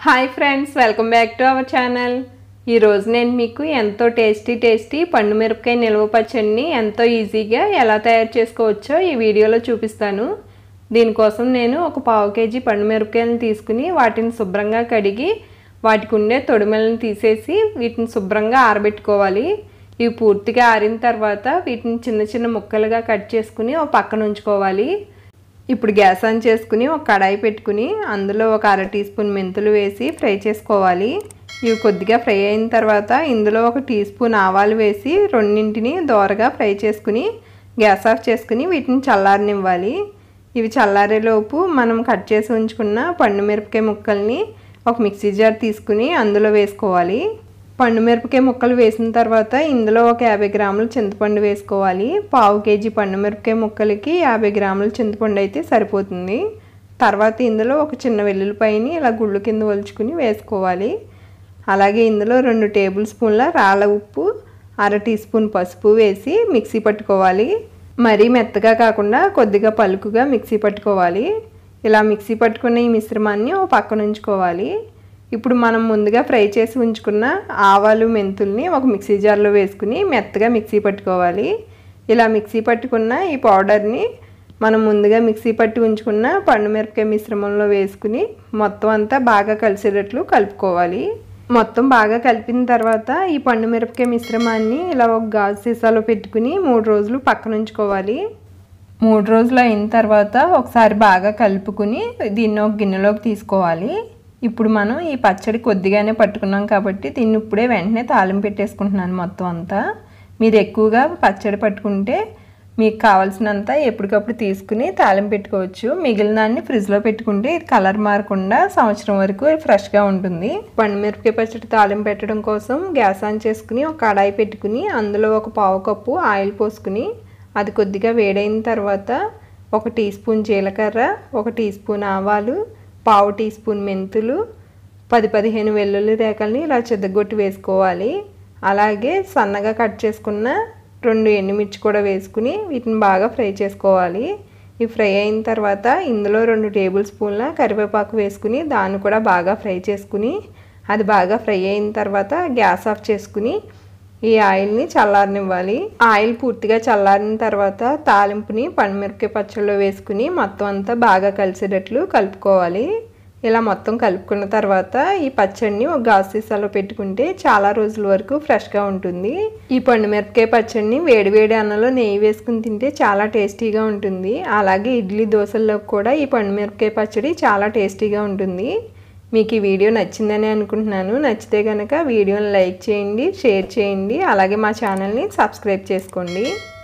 hi friends welcome back to our channel ఈరోజు నేను మీకు ఎంతో టేస్టీ టేస్టీ పండు మిరపకాయ నిల్వ పచ్చడిని ఎంతో ఈజీగా ఎలా తయారు చేసుకోవచ్చో ఈ వీడియోలో చూపిస్తాను దీనికోసం నేను ఒక పావు కేజీ పండు మిరపకాయలను తీసుకుని వాటిని శుభ్రంగా కడిగి వాటికి ఉండే తొడిమెలను తీసేసి వీటిని శుభ్రంగా ఆరబెట్టుకోవాలి ఇవి పూర్తిగా ఆరిన తర్వాత వీటిని చిన్న చిన్న ముక్కలుగా కట్ చేసుకుని ఒక పక్కన ఉంచుకోవాలి ఇప్పుడు గ్యాస్ ఆన్ చేసుకుని ఒక కడాయి పెట్టుకుని అందులో ఒక అర టీ స్పూన్ మెంతులు వేసి ఫ్రై చేసుకోవాలి ఇవి కొద్దిగా ఫ్రై అయిన తర్వాత ఇందులో ఒక టీ స్పూన్ ఆవాలు వేసి రెండింటిని దోరగా ఫ్రై చేసుకుని గ్యాస్ ఆఫ్ చేసుకుని వీటిని చల్లారనివ్వాలి ఇవి చల్లారేలోపు మనం కట్ చేసి ఉంచుకున్న పండు మిరపకాయ ముక్కల్ని ఒక మిక్సీ జార్ తీసుకుని అందులో వేసుకోవాలి పండు మిరపకాయ ముక్కలు వేసిన తర్వాత ఇందులో ఒక యాభై గ్రాముల చింతపండు వేసుకోవాలి పావు కేజీ పండు మిరపకాయ ముక్కలకి యాభై గ్రాముల చింతపండు అయితే సరిపోతుంది తర్వాత ఇందులో ఒక చిన్న వెల్లుల్లిపాయని ఇలా గుళ్ళు కింద ఒలుచుకుని వేసుకోవాలి అలాగే ఇందులో రెండు టేబుల్ స్పూన్ల రాళ్ళ ఉప్పు అర టీ స్పూన్ పసుపు వేసి మిక్సీ పట్టుకోవాలి మరీ మెత్తగా కాకుండా కొద్దిగా పలుకుగా మిక్సీ పట్టుకోవాలి ఇలా మిక్సీ పట్టుకున్న ఈ మిశ్రమాన్ని ఓ పక్కన ఉంచుకోవాలి ఇప్పుడు మనం ముందుగా ఫ్రై చేసి ఉంచుకున్న ఆవాలు మెంతుల్ని ఒక మిక్సీ జార్లో వేసుకుని మెత్తగా మిక్సీ పట్టుకోవాలి ఇలా మిక్సీ పట్టుకున్న ఈ పౌడర్ని మనం ముందుగా మిక్సీ పట్టి ఉంచుకున్న పండు మిరపకాయ మిశ్రమంలో వేసుకుని మొత్తం అంతా బాగా కలిసేటట్లు కలుపుకోవాలి మొత్తం బాగా కలిపిన తర్వాత ఈ పండు మిరపకాయ మిశ్రమాన్ని ఇలా ఒక గాజు సీసాలో పెట్టుకుని మూడు రోజులు పక్కన ఉంచుకోవాలి మూడు రోజులు అయిన తర్వాత ఒకసారి బాగా కలుపుకుని దీన్ని ఒక గిన్నెలోకి తీసుకోవాలి ఇప్పుడు మనం ఈ పచ్చడి కొద్దిగానే పట్టుకున్నాం కాబట్టి దీన్ని ఇప్పుడే వెంటనే తాలింపు పెట్టేసుకుంటున్నాను మొత్తం అంతా మీరు ఎక్కువగా పచ్చడి పట్టుకుంటే మీకు కావాల్సినంత ఎప్పటికప్పుడు తీసుకుని తాలింపు పెట్టుకోవచ్చు మిగిలిన దాన్ని ఫ్రిడ్జ్లో పెట్టుకుంటే ఇది కలర్ మారకుండా సంవత్సరం వరకు ఫ్రెష్గా ఉంటుంది పండు మిరపకాయ పచ్చడి తాలింపు పెట్టడం కోసం గ్యాస్ ఆన్ చేసుకుని ఒక కడాయి పెట్టుకుని అందులో ఒక పావు కప్పు ఆయిల్ పోసుకుని అది కొద్దిగా వేడైన తర్వాత ఒక టీ స్పూన్ జీలకర్ర ఒక టీ స్పూన్ ఆవాలు పావు టీ స్పూన్ మెంతులు పది పదిహేను వెల్లుల్లి రేకల్ని ఇలా చెద్దగొట్టి వేసుకోవాలి అలాగే సన్నగా కట్ చేసుకున్న రెండు ఎండుమిర్చి కూడా వేసుకుని వీటిని బాగా ఫ్రై చేసుకోవాలి ఈ ఫ్రై అయిన తర్వాత ఇందులో రెండు టేబుల్ స్పూన్ల కరివేపాకు వేసుకుని దాన్ని కూడా బాగా ఫ్రై చేసుకుని అది బాగా ఫ్రై అయిన తర్వాత గ్యాస్ ఆఫ్ చేసుకుని ఈ ఆయిల్ని చల్లారనివ్వాలి ఆయిల్ పూర్తిగా చల్లారిన తర్వాత తాలింపుని పండుమిరపకాయ పచ్చడిలో వేసుకుని మొత్తం అంతా బాగా కలిసేటట్లు కలుపుకోవాలి ఇలా మొత్తం కలుపుకున్న తర్వాత ఈ పచ్చడిని ఒక గాజు సీసాలో పెట్టుకుంటే చాలా రోజుల వరకు ఫ్రెష్గా ఉంటుంది ఈ పండుమిరపకాయ పచ్చడిని వేడివేడి అన్నంలో నెయ్యి వేసుకుని తింటే చాలా టేస్టీగా ఉంటుంది అలాగే ఇడ్లీ దోశల్లో కూడా ఈ పండుమిరపకాయ పచ్చడి చాలా టేస్టీగా ఉంటుంది మీకు ఈ వీడియో నచ్చిందని అనుకుంటున్నాను నచ్చితే కనుక వీడియోని లైక్ చేయండి షేర్ చేయండి అలాగే మా ఛానల్ని సబ్స్క్రైబ్ చేసుకోండి